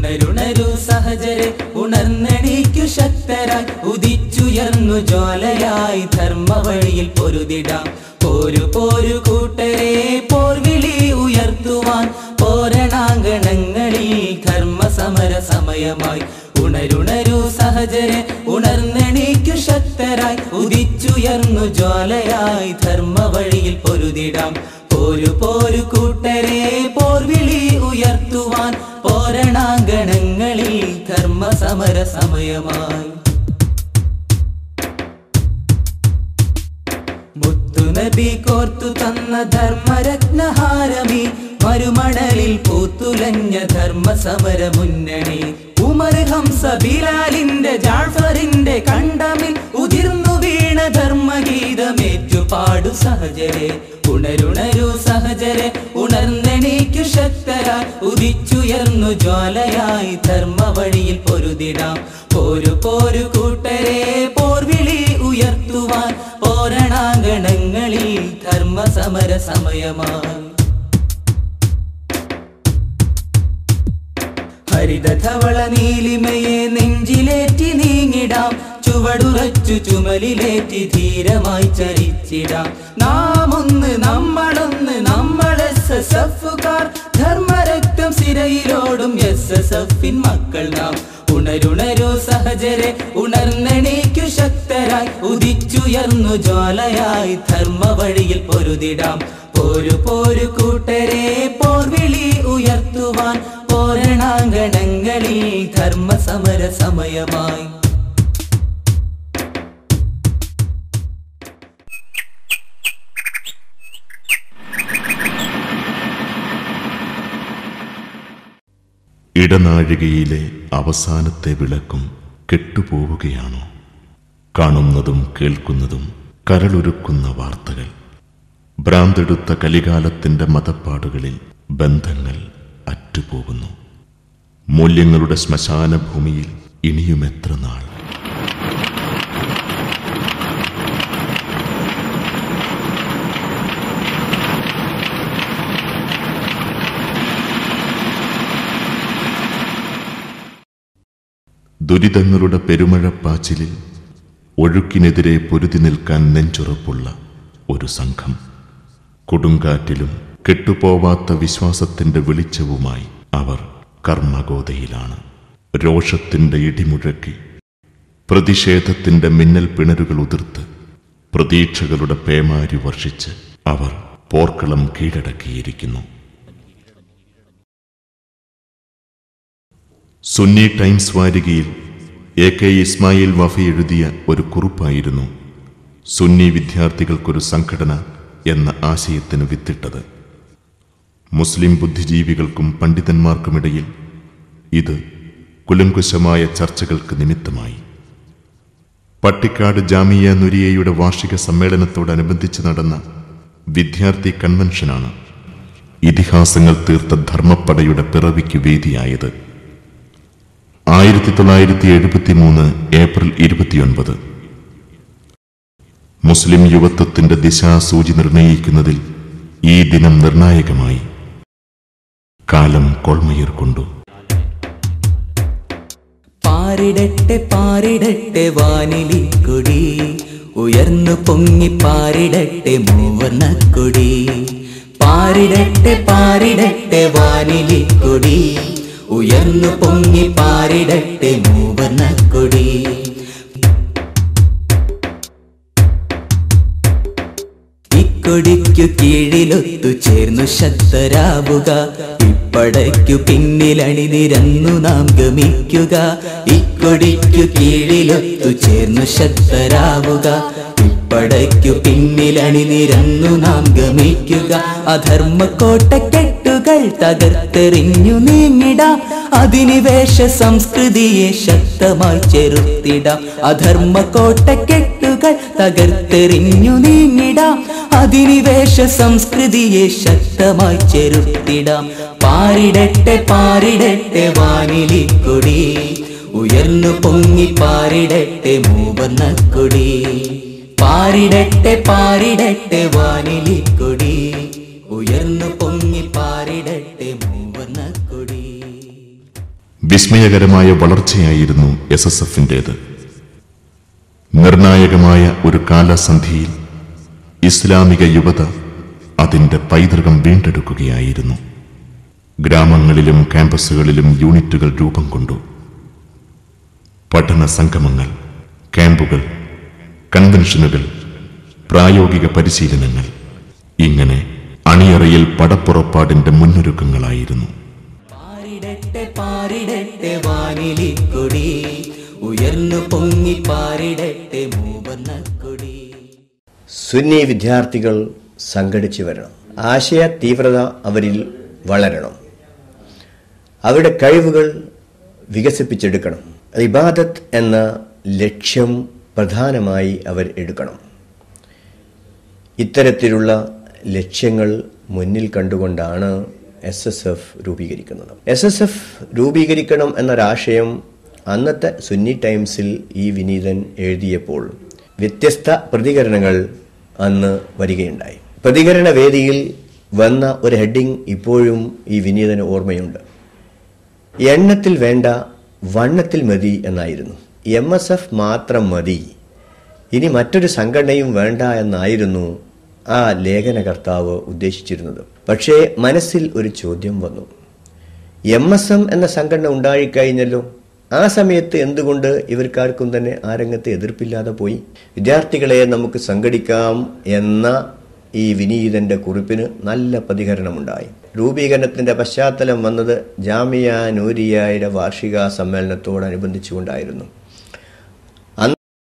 ഉണരുണരു സഹജരെ ഉണർന്നെണീക്കു ശക്തരായി ഉദിച്ചുയർന്നു ജ്വാലയായി ധർമ്മവഴിയിൽ പൊരുതിടാം പോരു പോരു കൂട്ടരെ പോർവിളി ഉയർത്തുവാൻ പോരണാങ്കണങ്ങളിൽ ധർമ്മസമര സമയമായി ഉണരുണരു സഹജരെ ഉണർന്നെണീക്കു ശക്തരായി ഉദിച്ചുയർന്നു ജ്വാലയായി ധർമ്മവഴിയിൽ പൊരുതിടാം പോരു പോരു കൂട്ടരെ പോർവിളി ഉയർത്തുവാൻ പോരണാങ്കണങ്ങളിൽ ധർമ്മസമര സമയമായി മുത്തുനബി കോർത്തു തന്ന ധർമ്മരത്നഹാരമി മരുമണലിൽ പൂത്തുലഞ്ഞ ധർമ്മസമര മുന്നണി ഉമർ ഹംസ ബിലാലിന്റെ ജാഫറിന്റെ കണ്ടമിൽ ഉതിർന്നു വീണ ധർമ്മഗീതമേറ്റു പാടു സഹജരെ ഉണരുണരു സഹജരെ ഉണർന്നെണീക്കു ശക്തരായി ഉദിച്ചുയർന്നു ജ്വാലയായി ധർമ്മവഴിയിൽ പൊരുതിടാം പോരു പോരു കൂട്ടരെ പോർവിളി ഉയർത്തുവാൻ പോരണാങ്കണങ്ങളിൽ ധർമ്മസമര സമയമായി ഹരിതധവള നീലിമയെ നെഞ്ചിലേറ്റി നീങ്ങിടാം ചുവടുറച്ചു ചുമലിലേറ്റി ധീരമായി ചരിച്ചിടാം നാം ഒന്ന് നമ്മളൊന്ന് നമ്മൾ എസ് എസ് എഫുകാർ ധർമ്മരക്തം സിരയിലോടും എസ് എസ് എഫിൻ മക്കൾ നാം ഉണരുണരു സഹജരെ ഉണർന്നെണീക്കു ശക്തരായി ഉദിച്ചുയർന്നു ജ്വാലയായി ധർമ്മവഴിയിൽ പൊരുതിടാം പോരു പോരു കൂട്ടരെ പോർവിളി ഉയർത്തുവാൻ പോരണാങ്കണങ്ങളിൽ ധർമ്മസമര സമയമായി ഇടനാഴികയിലെ അവസാനത്തെ വിളക്കും കെട്ടുപോവുകയാണോ കാണുന്നതും കേൾക്കുന്നതും കരളൊരുക്കുന്ന വാർത്തകൾ ഭ്രാന്തെടുത്ത കലികാലത്തിന്റെ മതപ്പാടുകളിൽ ബന്ധങ്ങൾ അറ്റുപോകുന്നു മൂല്യങ്ങളുടെ ശ്മശാന ഭൂമിയിൽ ഇനിയുമെത്ര നാൾ ദുരിതങ്ങളുടെ പെരുമഴപ്പാച്ചിലിൽ ഒഴുക്കിനെതിരെ പൊരുതി നിൽക്കാൻ നെഞ്ചുറപ്പുള്ള ഒരു സംഘം കൊടുങ്കാറ്റിലും കെട്ടുപോവാത്ത വിശ്വാസത്തിന്റെ വെളിച്ചവുമായി അവർ കർമ്മഗോതയിലാണ് രോഷത്തിന്റെ ഇടിമുഴക്കി പ്രതിഷേധത്തിന്റെ മിന്നൽ പിണരുകൾ ഉതിർത്ത് പ്രതീക്ഷകളുടെ പേമാരി വർഷിച്ച് അവർ പോർക്കളം കീഴടക്കിയിരിക്കുന്നു സുന്നി ടൈംസ് വാരികയിൽ എ കെ ഇസ്മായിൽ വഫി എഴുതിയ ഒരു കുറിപ്പായിരുന്നു സുന്നി വിദ്യാർത്ഥികൾക്കൊരു സംഘടന എന്ന ആശയത്തിന് വിത്തിട്ടത് മുസ്ലിം ബുദ്ധിജീവികൾക്കും പണ്ഡിതന്മാർക്കുമിടയിൽ ഇത് കുലങ്കുശമായ ചർച്ചകൾക്ക് നിമിത്തമായി പട്ടിക്കാട് ജാമിയ നുരിയയുടെ വാർഷിക സമ്മേളനത്തോടനുബന്ധിച്ച് നടന്ന വിദ്യാർത്ഥി കൺവെൻഷനാണ് ഇതിഹാസങ്ങൾ തീർത്ത ധർമ്മപ്പടയുടെ പിറവിക്ക് വേദിയായത് ആയിരത്തി തൊള്ളായിരത്തി എഴുപത്തി മൂന്ന് ഏപ്രിൽ ഇരുപത്തിയൊൻപത് മുസ്ലിം യുവത്വത്തിന്റെ ദിശാസൂചി നിർണയിക്കുന്നതിൽ ഈ ദിനം നിർണായകമായി കാലം കൊൾമയിർ കൊണ്ടു പാരിടട്ടെ പാരിടട്ടെ വാനിലി കൊടി ഉയർന്നു പൊങ്ങി പാരിടട്ടെ മൂവർണ്ണക്കൊടി പാരിടട്ടെ പാരിടട്ടെ വാനിലി കൊടി ഉയർന്നു പൊങ്ങി പാരിടട്ടെ മൂവർണ്ണക്കൊടി ഇക്കൊടിക്കു കീഴിലൊത്തു ചേർന്നു ശക്തരാവുക ഇപ്പടയ്ക്കു പിന്നിലണിനിരന്നു നാം ഗമിക്കുക ഇക്കൊടിക്കു കീഴിലൊത്തു ചേർന്നു ശക്തരാവുക ഇപ്പടയ്ക്കു പിന്നിലണിനിരന്നു നാം ഗമിക്കുക അധർമ്മ കോട്ടക്കെട്ടുകൾ തകർത്തെറിഞ്ഞു നീങ്ങിടാം അധിനിവേശ സംസ്കൃതിയെ ശക്തമായി ചെറുത്തിടാം അധർമ്മ കോട്ടക്കെട്ടുകൾ തകർത്തെറിഞ്ഞു നീങ്ങിടാം അധിനിവേശ സംസ്കൃതിയെ ശക്തമായി ചെറുത്തിടാം പാരിടട്ടെ പാരിടട്ടെ വാനിലി കൊടി ഉയർന്നു പൊങ്ങി പാരിടട്ടെ മൂവർണ്ണക്കൊടി പാരിടട്ടെ പാരിടട്ടെ വാനിലി കൊടി ഉയർന്നു പൊങ്ങി പാരിടട്ടെ മൂവർണ്ണക്കൊടി വിസ്മയകരമായ വളർച്ചയായിരുന്നു എസ് എസ് എഫിൻ്റേത് നിർണായകമായ ഒരു കാലസന്ധിയിൽ ഇസ്ലാമിക യുവത അതിന്റെ പൈതൃകം വീണ്ടെടുക്കുകയായിരുന്നു ഗ്രാമങ്ങളിലും ക്യാമ്പസുകളിലും യൂണിറ്റുകൾ രൂപം കൊണ്ടു പഠന സംഗമങ്ങൾ ക്യാമ്പുകൾ കൺവെൻഷനുകൾ പ്രായോഗിക പരിശീലനങ്ങൾ ഇങ്ങനെ അണിയറയിൽ പടപ്പുറപ്പാടിന്റെ മുന്നൊരുക്കങ്ങളായിരുന്നു പാറിടട്ടെ പാറിടട്ടെ വാനിലിക്കൊടി ഉയർന്നു പൊങ്ങി പാറിടട്ടെ മൂവർണ്ണക്കൊടി സുന്നി വിദ്യാർത്ഥികൾ സംഘടിച്ചു വരണം ആശയ തീവ്രത അവരിൽ വളരണം അവരുടെ കഴിവുകൾ വികസിപ്പിച്ചെടുക്കണം ഇബാദത്ത് എന്ന ലക്ഷ്യം പ്രധാനമായി അവർ എടുക്കണം ഇത്തരത്തിലുള്ള ലക്ഷ്യങ്ങൾ മുന്നിൽ കണ്ടുകൊണ്ടാണ് എസ് എസ് എഫ് രൂപീകരിക്കുന്നത് എസ് എസ് എഫ് രൂപീകരിക്കണം എന്നൊരാശയം അന്നത്തെ സുന്നി ടൈംസിൽ ഈ വിനീതൻ എഴുതിയപ്പോൾ വ്യത്യസ്ത പ്രതികരണങ്ങൾ അന്ന് വരികയുണ്ടായി പ്രതികരണ വേദിയിൽ വന്ന ഒരു ഹെഡിങ് ഇപ്പോഴും ഈ വിനീതന് ഓർമ്മയുണ്ട് എണ്ണത്തിൽ വേണ്ട വണ്ണത്തിൽ മതി എന്നായിരുന്നു എം എസ് എഫ് മാത്രം മതി ഇനി മറ്റൊരു സംഘടനയും വേണ്ട എന്നായിരുന്നു ആ ലേഖനകർത്താവ് ഉദ്ദേശിച്ചിരുന്നത് പക്ഷേ മനസ്സിൽ ഒരു ചോദ്യം വന്നു എം എസ് എം എന്ന സംഘടന ഉണ്ടായിക്കഴിഞ്ഞല്ലോ ആ സമയത്ത് എന്തുകൊണ്ട് ഇവർക്കാർക്കും തന്നെ ആ രംഗത്ത് എതിർപ്പില്ലാതെ പോയി വിദ്യാർത്ഥികളെ നമുക്ക് സംഘടിക്കാം എന്ന ഈ വിനീതന്റെ കുറിപ്പിന് നല്ല പ്രതികരണമുണ്ടായി രൂപീകരണത്തിന്റെ പശ്ചാത്തലം വന്നത് ജാമിയ നൂരിയായുടെ വാർഷിക സമ്മേളനത്തോടനുബന്ധിച്ചുകൊണ്ടായിരുന്നു